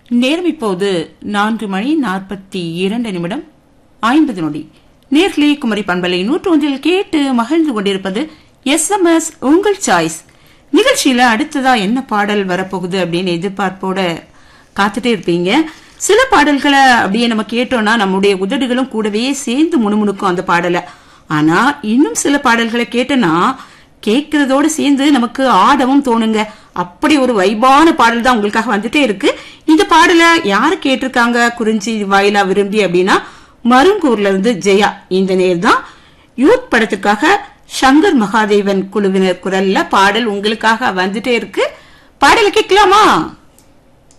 நேரம் இப்போது நான்கு மணி நாற்பத்தி இரண்டு நிமிடம் ஐம்பது நொடி நேர்களே குமரி பண்பலை நூற்று ஒன்றில் கேட்டு மகிழ்ந்து கொண்டிருப்பது எஸ் எம் எஸ் உங்கள் சாய்ஸ் நிகழ்ச்சியில அடுத்ததா என்ன பாடல் வரப்போகுது அப்படின்னு எதிர்பார்ப்போட காத்துட்டே இருப்பீங்க சில பாடல்களை அப்படியே நம்ம கேட்டோம்னா நம்முடைய உதடுகளும் கூடவே சேர்ந்து முணுமுணுக்கும் அந்த பாடலை ஆனா இன்னும் சில பாடல்களை கேட்டனா கேட்கறதோட சேர்ந்து நமக்கு ஆடவும் தோணுங்க அப்படி ஒரு வைபான பாடல் தான் உங்களுக்காக வந்துட்டே இருக்கு இந்த பாடலை யாரு கேட்டிருக்காங்க குறிஞ்சி வாயிலா விரும்பி அப்படின்னா மருங்கூர்ல இருந்து ஜெயா இந்த நேர் தான் யூத் படத்துக்காக சங்கர் மகாதேவன் குழுவினர் குரல்ல பாடல் உங்களுக்காக வந்துட்டே இருக்கு பாடலை கேட்கலாமா